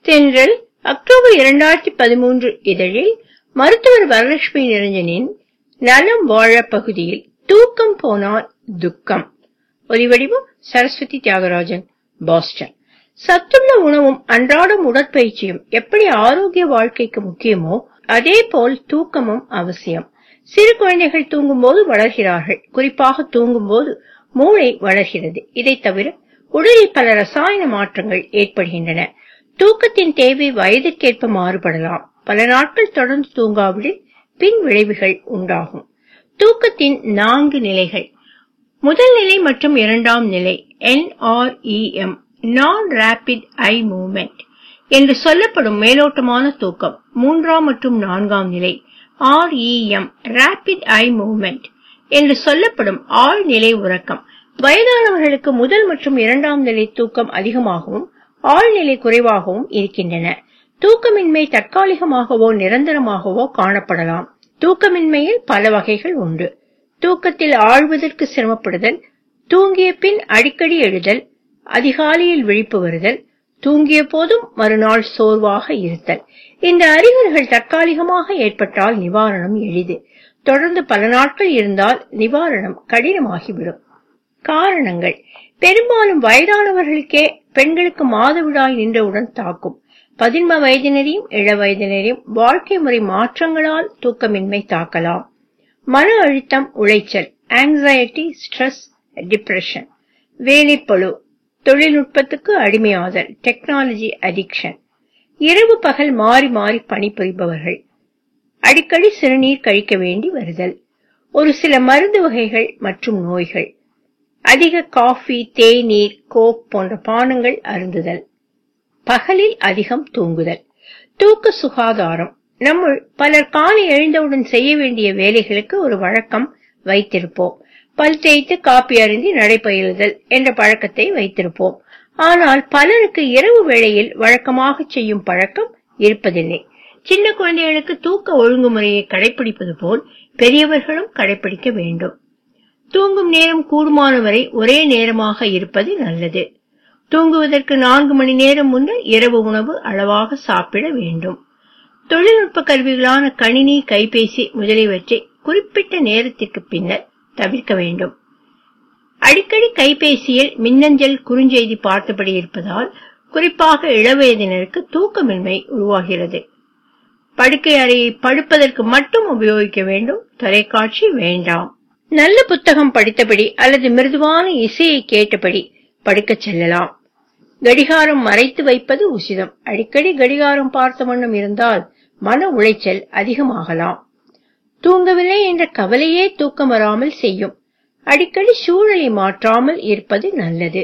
தென்றல் அக்டோபர் இரண்டாயிரத்தி பதிமூன்று இதழில் மருத்துவர் வரலட்சுமி நிரஞ்சனின் நலம் வாழ பகுதியில் தூக்கம் போனால் துக்கம் ஒலிவடிவம் சரஸ்வதி தியாகராஜன் பாஸ்டன் சத்துள்ள உணவும் அன்றாடம் உடற்பயிற்சியும் எப்படி ஆரோக்கிய வாழ்க்கைக்கு முக்கியமோ அதே போல் தூக்கமும் அவசியம் சிறு குழந்தைகள் தூங்கும் போது வளர்கிறார்கள் குறிப்பாக தூங்கும் போது மூளை வளர்கிறது இதை தவிர உடலில் பல ரசாயன மாற்றங்கள் ஏற்படுகின்றன தூக்கத்தின் தேவை வயதுக்கேற்ப மாறுபடலாம் பல நாட்கள் தொடர்ந்து தூங்காவிடில் பின் விளைவுகள் உண்டாகும் தூக்கத்தின் நான்கு நிலைகள் முதல் நிலை மற்றும் இரண்டாம் நிலை NREM நான் ரேபிட் ஐ மூவ்மெண்ட் என்று சொல்லப்படும் மேலோட்டமான தூக்கம் மூன்றாம் மற்றும் நான்காம் நிலை REM ரேபிட் ஐ மூவ்மெண்ட் என்று சொல்லப்படும் ஆழ்நிலை உறக்கம் வயதானவர்களுக்கு முதல் மற்றும் இரண்டாம் நிலை தூக்கம் அதிகமாகவும் ஆழ்நிலை குறைவாகவும் இருக்கின்றன தூக்கமின்மை தற்காலிகமாகவோ நிரந்தரமாகவோ காணப்படலாம் தூக்கமின்மையில் பல வகைகள் உண்டு தூக்கத்தில் ஆழ்வதற்கு சிரமப்படுதல் தூங்கிய பின் அடிக்கடி எழுதல் அதிகாலையில் விழிப்பு வருதல் தூங்கிய போதும் மறுநாள் சோர்வாக இருத்தல் இந்த அறிகுறிகள் தற்காலிகமாக ஏற்பட்டால் நிவாரணம் எளிது தொடர்ந்து பல நாட்கள் இருந்தால் நிவாரணம் கடினமாகிவிடும் காரணங்கள் பெரும்பாலும் வயதானவர்களுக்கே பெண்களுக்கு மாதவிடாய் நின்றவுடன் தாக்கும் பதின்ம வயதினரையும் இள வயதினரையும் வாழ்க்கை முறை மாற்றங்களால் தூக்கமின்மை தாக்கலாம் மன அழுத்தம் உளைச்சல் ஆங்ஸைட்டி ஸ்ட்ரெஸ் டிப்ரெஷன் வேலைப்பளு தொழில்நுட்பத்துக்கு அடிமையாதல் டெக்னாலஜி அடிக்ஷன் இரவு பகல் மாறி மாறி பணிபுரிபவர்கள் அடிக்கடி சிறுநீர் கழிக்க வேண்டி வருதல் ஒரு சில மருந்து வகைகள் மற்றும் நோய்கள் அதிக காஃபி தேநீர் கோக் போன்ற பானங்கள் அருந்துதல் பகலில் அதிகம் தூங்குதல் தூக்க சுகாதாரம் நம்முள் பலர் காலை எழுந்தவுடன் செய்ய வேண்டிய வேலைகளுக்கு ஒரு வழக்கம் வைத்திருப்போம் பல் தேய்த்து காப்பி அருந்தி நடைபயிலுதல் என்ற பழக்கத்தை வைத்திருப்போம் ஆனால் பலருக்கு இரவு வேளையில் வழக்கமாக செய்யும் பழக்கம் இருப்பதில்லை சின்ன குழந்தைகளுக்கு தூக்க ஒழுங்குமுறையை கடைபிடிப்பது போல் பெரியவர்களும் கடைபிடிக்க வேண்டும் தூங்கும் நேரம் கூடுமானவரை ஒரே நேரமாக இருப்பது நல்லது தூங்குவதற்கு நான்கு மணி நேரம் முன்னர் இரவு உணவு அளவாக சாப்பிட வேண்டும் தொழில்நுட்ப கருவிகளான கணினி கைபேசி முதலியவற்றை குறிப்பிட்ட நேரத்திற்கு பின்னர் தவிர்க்க வேண்டும் அடிக்கடி கைபேசியில் மின்னஞ்சல் குறுஞ்செய்தி பார்த்தபடி இருப்பதால் குறிப்பாக இளவயதினருக்கு தூக்கமின்மை உருவாகிறது படுக்கை அறையை படுப்பதற்கு மட்டும் உபயோகிக்க வேண்டும் தொலைக்காட்சி வேண்டாம் நல்ல புத்தகம் படித்தபடி அல்லது மிருதுவான இசையை கேட்டபடி படுக்கச் செல்லலாம் கடிகாரம் மறைத்து வைப்பது உசிதம் அடிக்கடி கடிகாரம் பார்த்த வண்ணம் இருந்தால் மன உளைச்சல் அதிகமாகலாம் தூங்கவில்லை என்ற கவலையே தூக்கம் வராமல் செய்யும் அடிக்கடி சூழலை மாற்றாமல் இருப்பது நல்லது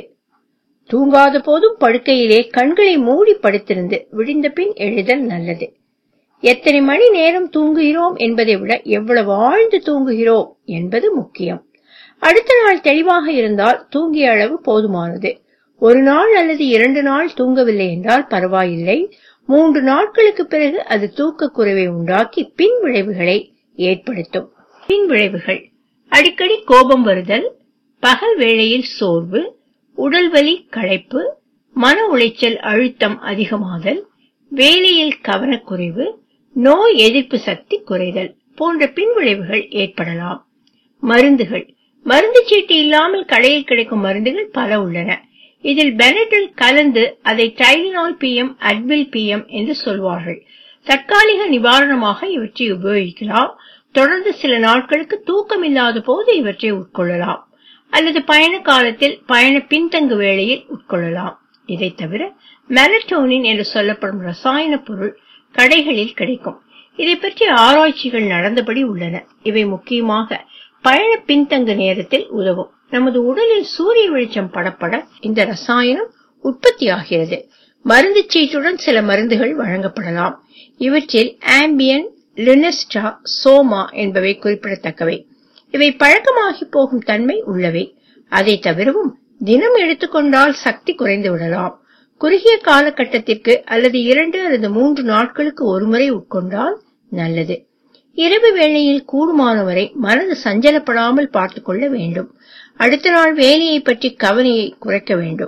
தூங்காத போதும் படுக்கையிலே கண்களை மூடி படுத்திருந்து விடிந்த பின் எழுதல் நல்லது எத்தனை மணி நேரம் தூங்குகிறோம் என்பதை விட எவ்வளவு ஆழ்ந்து தூங்குகிறோம் என்பது முக்கியம் அடுத்த நாள் தெளிவாக இருந்தால் தூங்கிய அளவு போதுமானது ஒரு நாள் அல்லது இரண்டு நாள் தூங்கவில்லை என்றால் பரவாயில்லை மூன்று நாட்களுக்கு பிறகு அது தூக்க குறைவை உண்டாக்கி பின் விளைவுகளை ஏற்படுத்தும் பின் விளைவுகள் அடிக்கடி கோபம் வருதல் பகல் வேளையில் சோர்வு உடல்வலி களைப்பு மன உளைச்சல் அழுத்தம் அதிகமாதல் வேலையில் கவனக்குறைவு நோய் எதிர்ப்பு சக்தி குறைதல் போன்ற பின்விளைவுகள் ஏற்படலாம் மருந்துகள் மருந்து சீட்டு இல்லாமல் கடையில் கிடைக்கும் மருந்துகள் பல உள்ளன இதில் பெனடில் கலந்து அதை டைலினால் பிஎம் அட்வில் பிஎம் என்று சொல்வார்கள் தற்காலிக நிவாரணமாக இவற்றை உபயோகிக்கலாம் தொடர்ந்து சில நாட்களுக்கு தூக்கம் இல்லாத போது இவற்றை உட்கொள்ளலாம் அல்லது பயண காலத்தில் பயண பின்தங்கு வேளையில் உட்கொள்ளலாம் இதை தவிர மெலட்டோனின் என்று சொல்லப்படும் ரசாயன பொருள் கடைகளில் கிடைக்கும் இதை பற்றி ஆராய்ச்சிகள் நடந்தபடி உள்ளன இவை முக்கியமாக பயண பின்தங்கு நேரத்தில் உதவும் நமது உடலில் சூரிய வெளிச்சம் படப்பட இந்த ரசாயனம் உற்பத்தியாகிறது மருந்து சீட்டுடன் சில மருந்துகள் வழங்கப்படலாம் இவற்றில் ஆம்பியன் லினஸ்டா சோமா என்பவை குறிப்பிடத்தக்கவை இவை பழக்கமாகி போகும் தன்மை உள்ளவை அதை தவிரவும் தினம் எடுத்துக்கொண்டால் சக்தி குறைந்து விடலாம் குறுகிய காலகட்டத்திற்கு அல்லது இரண்டு அல்லது மூன்று நாட்களுக்கு ஒருமுறை உட்கொண்டால் நல்லது இரவு வேளையில் கூடுமானவரை மனது சஞ்சலப்படாமல் பார்த்துக் கொள்ள வேண்டும் அடுத்த நாள் வேலையை பற்றி கவனையை குறைக்க வேண்டும்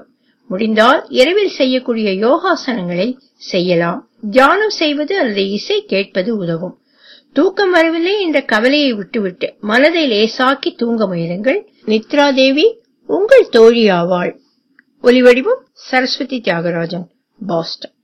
முடிந்தால் இரவில் செய்யக்கூடிய யோகாசனங்களை செய்யலாம் தியானம் செய்வது அல்லது இசை கேட்பது உதவும் தூக்கம் வரவில்லை என்ற கவலையை விட்டுவிட்டு மனதை லேசாக்கி தூங்க முயலுங்கள் நித்ரா தேவி உங்கள் தோழியாவாள் ஒலிவடிவம் சரஸ்வதி தியாகராஜன் பாஸ்டன்